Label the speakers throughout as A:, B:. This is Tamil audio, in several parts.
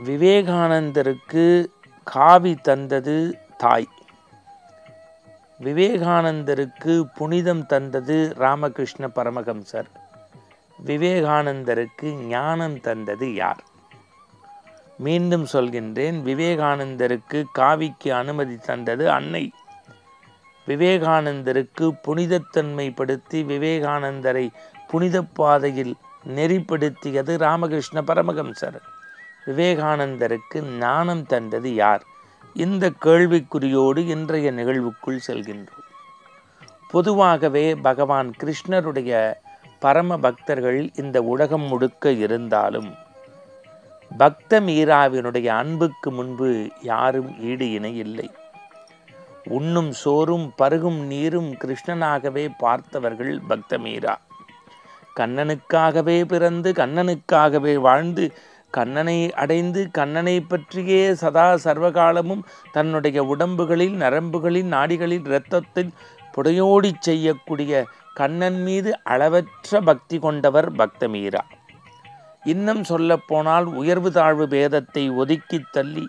A: விவேகானந்தருக்கு காவி தந்தது தாய் விவேகானந்தருக்கு புனிதம் தந்தது ராமகிருஷ்ண பரமஹம்சர் விவேகானந்தருக்கு ஞானம் தந்தது யார் மீண்டும் சொல்கின்றேன் விவேகானந்தருக்கு காவிக்கு அனுமதி தந்தது அன்னை விவேகானந்தருக்கு புனிதத்தன்மைப்படுத்தி விவேகானந்தரை புனித பாதையில் நெறிப்படுத்தியது ராமகிருஷ்ண பரமஹம்சர் விவேகானந்தருக்கு ஞானம் தந்தது யார் இந்த கேள்விக்குறியோடு இன்றைய நிகழ்வுக்குள் செல்கின்றோம் பொதுவாகவே பகவான் கிருஷ்ணருடைய பரம பக்தர்கள் இந்த உலகம் முழுக்க இருந்தாலும் பக்த மீராவினுடைய அன்புக்கு முன்பு யாரும் ஈடு இணை இல்லை உண்ணும் சோறும் பருகும் நீரும் கிருஷ்ணனாகவே பார்த்தவர்கள் பக்த மீரா கண்ணனுக்காகவே பிறந்து கண்ணனுக்காகவே வாழ்ந்து கண்ணனை அடைந்து கண்ணனை பற்றியே சதா சர்வகாலமும் தன்னுடைய உடம்புகளில் நரம்புகளில் நாடிகளில் இரத்தத்தில் புடையோடிச் செய்யக்கூடிய கண்ணன் மீது அளவற்ற பக்தி கொண்டவர் பக்தமீரா இன்னும் சொல்லப்போனால் உயர்வு தாழ்வு பேதத்தை ஒதுக்கித் தள்ளி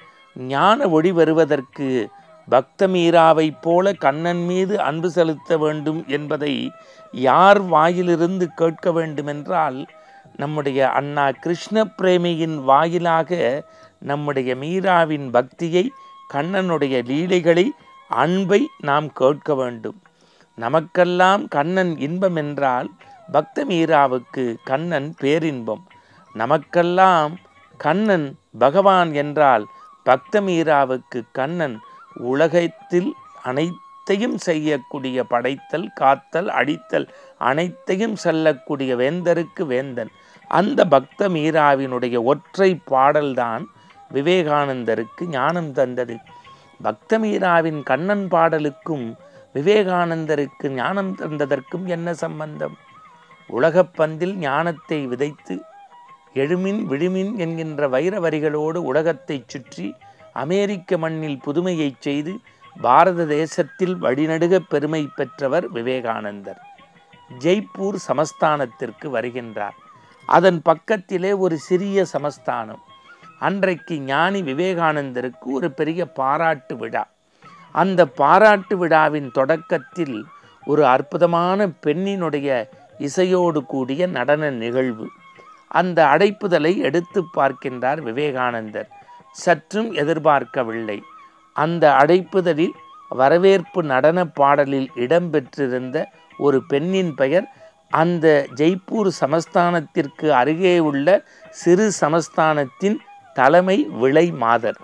A: ஞான ஒளி வருவதற்கு பக்தமீராவைப் போல கண்ணன் மீது அன்பு செலுத்த வேண்டும் என்பதை யார் வாயிலிருந்து கேட்க வேண்டுமென்றால் நம்முடைய அண்ணா கிருஷ்ண பிரேமியின் வாயிலாக நம்முடைய மீராவின் பக்தியை கண்ணனுடைய லீலைகளை அன்பை நாம் கேட்க வேண்டும் நமக்கெல்லாம் கண்ணன் இன்பம் என்றால் பக்த மீராவுக்கு கண்ணன் பேரின்பம் நமக்கெல்லாம் கண்ணன் பகவான் என்றால் பக்த மீராவுக்கு கண்ணன் உலகத்தில் அனைத்தையும் செய்யக்கூடிய படைத்தல் காத்தல் அடித்தல் அனைத்தையும் செல்லக்கூடிய வேந்தருக்கு வேந்தன் அந்த பக்த மீராவினுடைய ஒற்றை பாடல்தான் விவேகானந்தருக்கு ஞானம் தந்தது பக்த மீராவின் கண்ணன் பாடலுக்கும் விவேகானந்தருக்கு ஞானம் தந்ததற்கும் என்ன சம்பந்தம் உலகப்பந்தில் ஞானத்தை விதைத்து எழுமின் விழுமின் என்கின்ற வைர வரிகளோடு உலகத்தைச் சுற்றி அமெரிக்க மண்ணில் புதுமையைச் செய்து பாரத தேசத்தில் வழிநடுக பெருமை பெற்றவர் விவேகானந்தர் ஜெய்ப்பூர் சமஸ்தானத்திற்கு வருகின்றார் அதன் பக்கத்திலே ஒரு சிறிய சமஸ்தானம் அன்றைக்கு ஞானி விவேகானந்தருக்கு ஒரு பெரிய பாராட்டு விழா அந்த பாராட்டு விழாவின் தொடக்கத்தில் ஒரு அற்புதமான பெண்ணினுடைய இசையோடு கூடிய நடன நிகழ்வு அந்த அடைப்புதலை எடுத்து பார்க்கின்றார் விவேகானந்தர் சற்றும் எதிர்பார்க்கவில்லை அந்த அடைப்புதலில் வரவேற்பு நடன பாடலில் இடம்பெற்றிருந்த ஒரு பெண்ணின் பெயர் அந்த ஜெய்ப்பூர் சமஸ்தானத்திற்கு அருகே உள்ள சிறு சமஸ்தானத்தின் தலைமை விளை மாதர்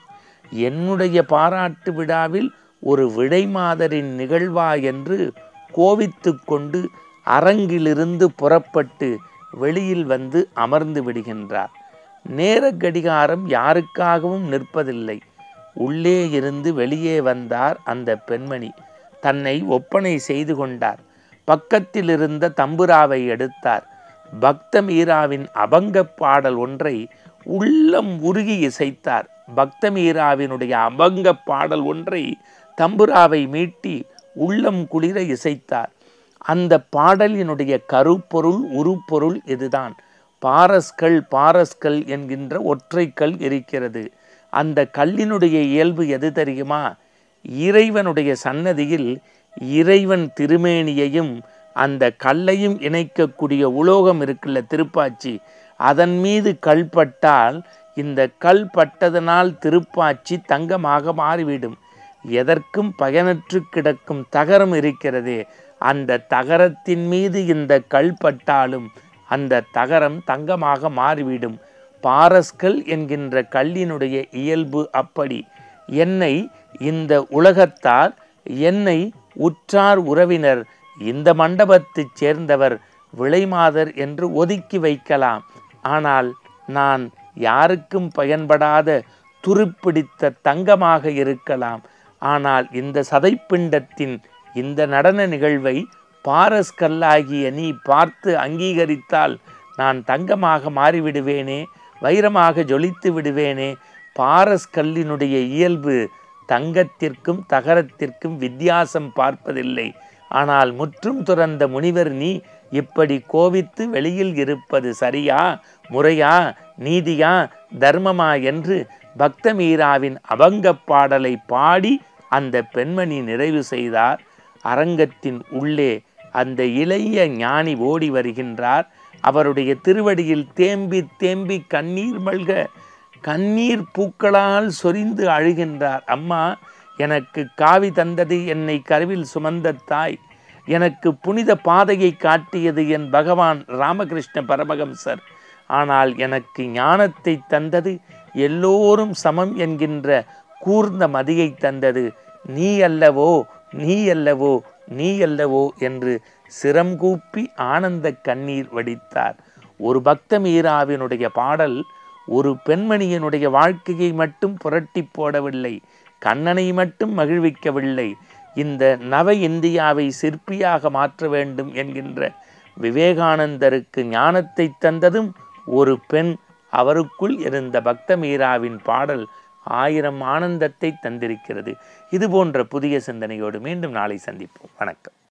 A: என்னுடைய பாராட்டு விழாவில் ஒரு விடை மாதரின் நிகழ்வா என்று கோவித்து கொண்டு அரங்கிலிருந்து புறப்பட்டு வெளியில் வந்து அமர்ந்து விடுகின்றார் நேர கடிகாரம் யாருக்காகவும் நிற்பதில்லை உள்ளே இருந்து வெளியே வந்தார் அந்த பெண்மணி தன்னை ஒப்பனை செய்து கொண்டார் பக்கத்தில் இருந்த தம்புராவை எடுத்தார் பக்த மீராவின் அபங்க பாடல் ஒன்றை உள்ளம் உருகி இசைத்தார் பக்த மீராவினுடைய அபங்க பாடல் ஒன்றை தம்புராவை மீட்டி உள்ளம் குளிர இசைத்தார் அந்த பாடலினுடைய கருப்பொருள் உருப்பொருள் இதுதான் பாரஸ்கல் பாரஸ்கல் என்கின்ற ஒற்றைக்கல் இருக்கிறது அந்த கல்லினுடைய இயல்பு எது தெரியுமா இறைவனுடைய சன்னதியில் இறைவன் திருமேனியையும் அந்த கல்லையும் இணைக்கக்கூடிய உலோகம் இருக்குல்ல திருப்பாச்சி அதன் மீது கல் பட்டால் இந்த கல் பட்டதனால் திருப்பாச்சி தங்கமாக மாறிவிடும் எதற்கும் பயனற்று கிடக்கும் தகரம் இருக்கிறதே அந்த தகரத்தின் மீது இந்த கல் பட்டாலும் அந்த தகரம் தங்கமாக மாறிவிடும் பாரஸ்கல் என்கின்ற கல்லினுடைய இயல்பு அப்படி என்னை இந்த உலகத்தார் என்னை உற்றார் உறவினர் இந்த மண்டபத்தைச் சேர்ந்தவர் விளைமாதர் என்று ஒதுக்கி வைக்கலாம் ஆனால் நான் யாருக்கும் பயன்படாத துருப்பிடித்த தங்கமாக இருக்கலாம் ஆனால் இந்த சதைப்பிண்டத்தின் இந்த நடன நிகழ்வை பாரஸ் கல்லாகிய நீ பார்த்து அங்கீகரித்தால் நான் தங்கமாக மாறிவிடுவேனே வைரமாக ஜொலித்து விடுவேனே பாரஸ் கல்லினுடைய இயல்பு தங்கத்திற்கும் தகரத்திற்கும் வித்தியாசம் பார்ப்பதில்லை ஆனால் முற்றும் துறந்த முனிவர் நீ இப்படி கோபித்து வெளியில் இருப்பது சரியா முறையா நீதியா தர்மமா என்று பக்த மீராவின் அபங்கப் பாடலை பாடி அந்த பெண்மணி நிறைவு செய்தார் அரங்கத்தின் உள்ளே அந்த இளைய ஞானி ஓடி வருகின்றார் அவருடைய திருவடியில் தேம்பி தேம்பி கண்ணீர் மல்க கண்ணீர் பூக்களால் சொரிந்து அழுகின்றார் அம்மா எனக்கு காவி தந்தது என்னை கருவில் சுமந்த தாய் எனக்கு புனித பாதையை காட்டியது என் பகவான் ராமகிருஷ்ண பரமஹம்சர் ஆனால் எனக்கு ஞானத்தை தந்தது எல்லோரும் சமம் என்கின்ற கூர்ந்த மதியை தந்தது நீ அல்லவோ நீ அல்லவோ நீ அல்லவோ என்று சிரம் கூப்பி ஆனந்த கண்ணீர் வடித்தார் ஒரு பக்த மீராவினுடைய பாடல் ஒரு பெண்மணியினுடைய வாழ்க்கையை மட்டும் புரட்டி போடவில்லை கண்ணனை மட்டும் மகிழ்விக்கவில்லை இந்த நவ இந்தியாவை சிற்பியாக மாற்ற வேண்டும் என்கின்ற விவேகானந்தருக்கு ஞானத்தை தந்ததும் ஒரு பெண் அவருக்குள் இருந்த பக்த மீராவின் பாடல் ஆயிரம் ஆனந்தத்தை தந்திருக்கிறது இது போன்ற புதிய சிந்தனையோடு மீண்டும் நாளை சந்திப்போம் வணக்கம்